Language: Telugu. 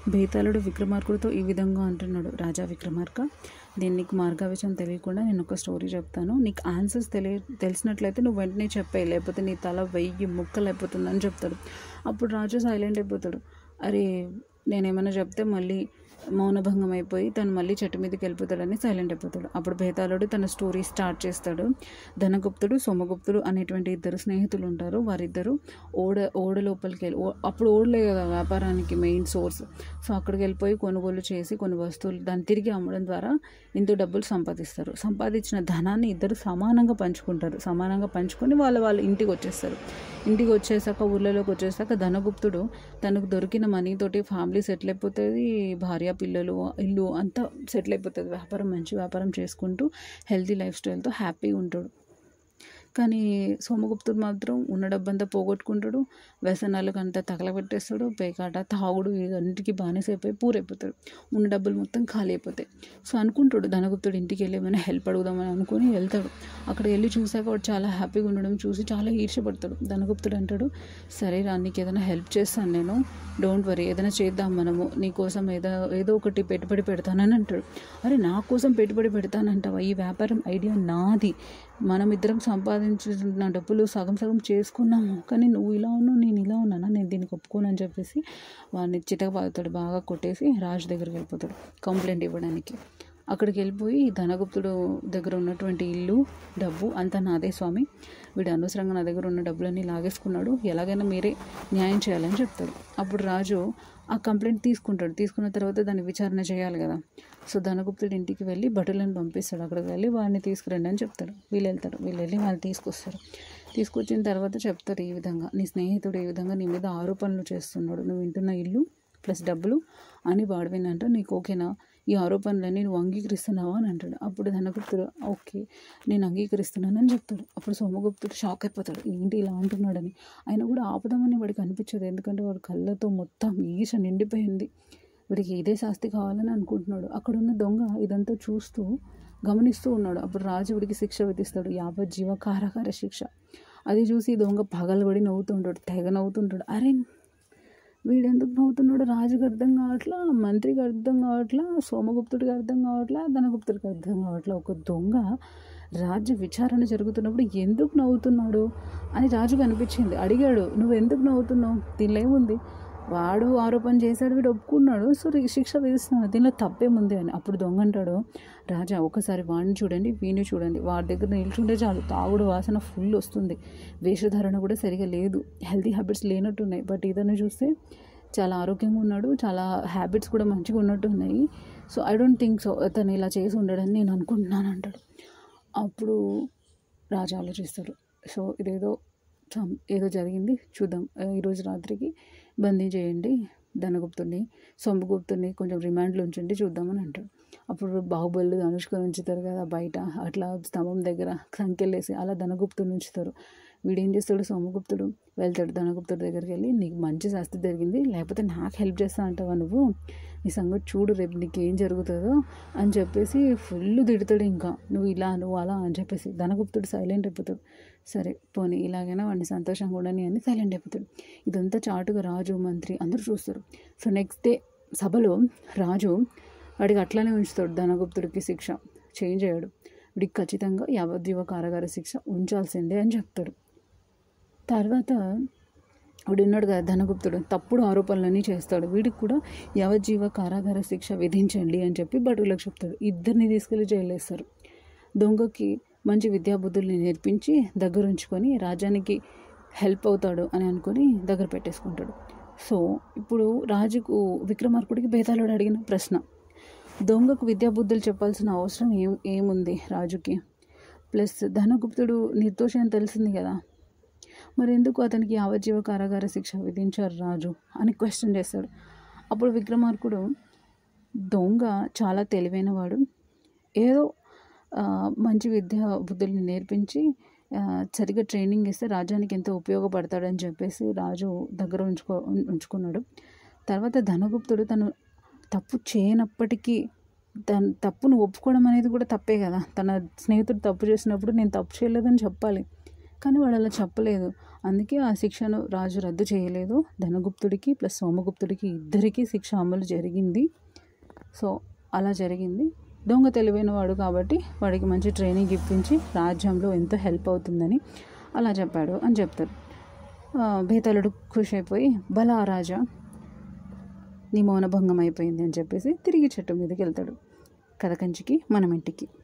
బేతాళుడు విక్రమార్కుడితో ఈ విధంగా అంటున్నాడు రాజా విక్రమార్క నేను నీకు మార్గావిషయం తెలియకుండా నేను ఒక స్టోరీ చెప్తాను నీకు ఆన్సర్స్ తెలియ తెలిసినట్లయితే నువ్వు వెంటనే చెప్పాయి లేకపోతే నీ తల వెయ్యి ముక్కలు అయిపోతుందని చెప్తాడు అప్పుడు రాజు సైలెంట్ అయిపోతాడు అరే నేనేమైనా చెప్తే మళ్ళీ మౌనభంగం అయిపోయి తను మళ్ళీ చెట్టు మీదకి వెళ్ళిపోతాడని సైలెంట్ అయిపోతాడు అప్పుడు బేతాళుడు తన స్టోరీ స్టార్ట్ చేస్తాడు ధనగుప్తుడు సోమగుప్తుడు అనేటువంటి ఇద్దరు స్నేహితులు ఉంటారు వారిద్దరు ఓడ ఓడ లోపలికి వెళ్ళి ఓ- అప్పుడు ఓడలే కదా వ్యాపారానికి మెయిన్ సోర్స్ సో అక్కడికి వెళ్ళిపోయి కొనుగోలు చేసి కొన్ని వస్తువులు దాన్ని తిరిగి అమ్మడం ద్వారా ఇంత డబ్బులు సంపాదిస్తారు సంపాదించిన ధనాన్ని ఇద్దరు సమానంగా పంచుకుంటారు సమానంగా పంచుకొని వాళ్ళ వాళ్ళ ఇంటికి వచ్చేస్తారు ఇంటికి వచ్చేసాక ఊర్లలోకి వచ్చేసాక ధనగుప్తుడు తనకు దొరికిన మనీ తోటి ఫ్యామిలీ సెటిల్ అయిపోతుంది భార్య పిల్లలు ఇల్లు అంతా సెటిల్ అయిపోతుంది వ్యాపారం మంచి వ్యాపారం చేసుకుంటూ హెల్తీ లైఫ్ స్టైల్తో హ్యాపీగా ఉంటాడు కానీ సోమగుప్తుడు మాత్రం ఉన్న డబ్బంతా పోగొట్టుకుంటాడు వ్యసనాలకు అంతా తగలబెట్టేస్తాడు పేకాట తాగుడు ఇవన్నిటికీ బానిస అయిపోయి పూరైపోతాడు ఉన్న డబ్బులు మొత్తం ఖాళీ అయిపోతాయి సో అనుకుంటాడు ధనగుప్తుడు ఇంటికి వెళ్ళి ఏమైనా హెల్ప్ అడుగుదామని అనుకుని వెళ్తాడు అక్కడ వెళ్ళి చూసాక వాడు చాలా హ్యాపీగా ఉండడం చూసి చాలా ఈర్ష్యపడతాడు ధనగుప్తుడు అంటాడు సరే రా నీకు ఏదైనా హెల్ప్ చేస్తాను నేను డోంట్ వరీ ఏదైనా చేద్దాం మనము నీకోసం ఏదో ఏదో ఒకటి పెట్టుబడి పెడతానని అంటాడు అరే నా కోసం పెట్టుబడి పెడతానంటావా ఈ వ్యాపారం ఐడియా నాది మనం ఇద్దరం సంపాదించిన డబ్బులు సగం సగం చేసుకున్నాము కానీ నువ్వు ఇలా ఉన్నావు నేను ఇలా ఉన్నానా నేను దీనికి ఒప్పుకోను అని చెప్పేసి వాడిని చితకబాదుతాడు బాగా కొట్టేసి రాజు దగ్గరికి వెళ్ళిపోతాడు కంప్లైంట్ ఇవ్వడానికి అక్కడికి వెళ్ళిపోయి ధనగుప్తుడు దగ్గర ఉన్నటువంటి ఇల్లు డబ్బు అంతా నాదే స్వామి వీడు అనవసరంగా నా దగ్గర ఉన్న డబ్బులన్నీ లాగేసుకున్నాడు ఎలాగైనా మీరే న్యాయం చేయాలని చెప్తాడు అప్పుడు రాజు ఆ కంప్లైంట్ తీసుకుంటాడు తీసుకున్న తర్వాత దాన్ని విచారణ చేయాలి కదా సో ధనగుప్తుడి ఇంటికి వెళ్ళి భటులను పంపిస్తాడు అక్కడికి వెళ్ళి వాడిని తీసుకురండి అని చెప్తాడు వీళ్ళు వెళ్తారు వీళ్ళు వెళ్ళి వాళ్ళు తీసుకొస్తారు తీసుకొచ్చిన తర్వాత చెప్తారు ఈ విధంగా నీ స్నేహితుడు ఈ విధంగా నీ మీద ఆరోపణలు చేస్తున్నాడు నువ్వు వింటున్న ఇల్లు ప్లస్ డబ్బులు అని వాడు వినంట నీకు ఓకేనా ఈ ఆరోపణలన్నీ నువ్వు అంగీకరిస్తున్నావా అని అంటాడు అప్పుడు ధనగుప్తుడు ఓకే నేను అంగీకరిస్తున్నానని చెప్తాడు అప్పుడు సోమగుప్తుడు షాక్ అయిపోతాడు ఏంటి ఇలా అంటున్నాడని ఆయన కూడా ఆపుదామని వాడికి అనిపించదు ఎందుకంటే వాడి కళ్ళతో మొత్తం ఈశ నిండిపోయింది వీడికి ఇదే శాస్తి కావాలని అనుకుంటున్నాడు అక్కడ ఉన్న దొంగ ఇదంతా చూస్తూ గమనిస్తూ ఉన్నాడు అప్పుడు రాజు వీడికి శిక్ష విధిస్తాడు యావజ్జీవ కారాగార శిక్ష అది చూసి ఈ దొంగ పగలబడి నవ్వుతుంటాడు తెగ నవ్వుతుంటాడు అరే వీడెందుకు నవ్వుతున్నాడు రాజుకి అర్థం కావట్లా మంత్రికి అర్థం కావట్లా సోమగుప్తుడికి అర్థం కావట్లా ధనగుప్తుడికి అర్థం కావట్లా ఒక దొంగ రాజ్య విచారణ జరుగుతున్నప్పుడు ఎందుకు నవ్వుతున్నాడు అని రాజుకు అనిపించింది అడిగాడు నువ్వు ఎందుకు నవ్వుతున్నావు దీనిలో ఏముంది వాడు ఆరోపణ చేశాడు వీడు ఒప్పుకున్నాడు సో రి- శిక్ష విధిస్తున్నాడు దీనిలో తప్పేముంది అని అప్పుడు దొంగ అంటాడు రాజా ఒకసారి వాడిని చూడండి వీడిని చూడండి వాడి దగ్గర నిల్చుంటే చాలు తాగుడు వాసన ఫుల్ వస్తుంది వేషధారణ కూడా సరిగా లేదు హెల్తీ హ్యాబిట్స్ లేనట్టున్నాయి బట్ ఇతను చూస్తే చాలా ఆరోగ్యంగా ఉన్నాడు చాలా హ్యాబిట్స్ కూడా మంచిగా ఉన్నట్టు ఉన్నాయి so I don't think so అతను ఇలా చేసి ఉండడని నేను అనుకుంటున్నాను అంటాడు అప్పుడు రాజా ఆలోచిస్తాడు సో ఇదేదో సం- ఏదో జరిగింది చూద్దాం ఆ, ఈరోజు రాత్రికి బందీ చేయండి ధనగుప్తుడిని సొంబగుప్తుడిని కొంచెం రిమాండ్లో ఉంచండి చూద్దామని అంటాడు అప్పుడు బాహుబలి అనుష్కని ఉంచుతారు కదా బయట అట్లా స్తంభం దగ్గర సంఖ్యలేసి అలా ధనగుప్తుడిని ఉంచుతారు వీడు ఏం చేస్తాడు సోమగుప్తుడు వెళ్తాడు ధనగుప్తుడి దగ్గరికి వెళ్ళి నీకు మంచి శాస్తి జరిగింది లేకపోతే నాకు హెల్ప్ చేస్తా అంటావా నువ్వు నీ సంగతి చూడు రేపు నీకు ఏం జరుగుతుందో అని చెప్పేసి ఫుల్ తిడతాడు ఇంకా నువ్వు ఇలా నువ్వు అలా అని చెప్పేసి ధనగుప్తుడు సైలెంట్ అయిపోతాడు సరే పోనీ ఇలాగైనా వాడిని సంతోషంగా ఉండని అని సైలెంట్ అయిపోతాడు ఇదంతా చాటుగా రాజు మంత్రి అందరూ చూస్తారు సో నెక్స్ట్ డే సభలో రాజు వాడికి అట్లానే ఉంచుతాడు ధనగుప్తుడికి శిక్ష చేంజ్ అయ్యాడు వీడికి ఖచ్చితంగా యావజ్జీవ కారాగార శిక్ష ఉంచాల్సిందే అని చెప్తాడు తర్వాత వాడు ఉన్నాడు కదా ధనగుప్తుడు తప్పుడు ఆరోపణలన్నీ చేస్తాడు వీడికి కూడా యావజ్జీవ కారాగార శిక్ష విధించండి అని చెప్పి భటులకు చెప్తాడు ఇద్దరిని తీసుకెళ్లి జైలు వేస్తారు దొంగకి మంచి విద్యాబుద్ధుల్ని నేర్పించి దగ్గర ఉంచుకొని రాజ్యానికి హెల్ప్ అవుతాడు అని అనుకొని దగ్గర పెట్టేసుకుంటాడు సో ఇప్పుడు రాజుకు విక్రమార్కుడికి బేతాళుడు అడిగిన ప్రశ్న దొంగకు విద్యాబుద్ధులు చెప్పాల్సిన అవసరం ఏం ఏముంది రాజుకి ప్లస్ ధనగుప్తుడు నిర్దోషి అని తెలిసింది కదా మరి ఎందుకు అతనికి యావజ్జీవ కారాగార శిక్ష విధించారు రాజు అని క్వశ్చన్ చేస్తాడు అప్పుడు విక్రమార్కుడు దొంగ చాలా తెలివైనవాడు ఏదో ఆ, మంచి విద్యా బుద్ధుల్ని నేర్పించి ఆ, సరిగ్గా ట్రైనింగ్ ఇస్తే రాజ్యానికి ఎంతో ఉపయోగపడతాడని చెప్పేసి రాజు దగ్గర ఉంచుకో ఉం- ఉంచుకున్నాడు తర్వాత ధనగుప్తుడు తను తప్పు చేయనప్పటికీ తన తప్పును ఒప్పుకోవడం అనేది కూడా తప్పే కదా తన స్నేహితుడు తప్పు చేసినప్పుడు నేను తప్పు చేయలేదని చెప్పాలి కానీ వాడు అలా చెప్పలేదు అందుకే ఆ శిక్షను రాజు రద్దు చేయలేదు ధనగుప్తుడికి ప్లస్ సోమగుప్తుడికి ఇద్దరికీ శిక్ష అమలు జరిగింది సో అలా జరిగింది దొంగ తెలివైన వాడు కాబట్టి వాడికి మంచి ట్రైనింగ్ ఇప్పించి రాజ్యంలో ఎంతో హెల్ప్ అవుతుందని అలా చెప్పాడు అని చెప్తారు ఆ, బేతాళుడు ఖుషి అయిపోయి బలా రాజా నీ మౌనభంగం అయిపోయింది అని చెప్పేసి తిరిగి చెట్టు మీదకి వెళ్తాడు కథ కంచికి మనం ఇంటికి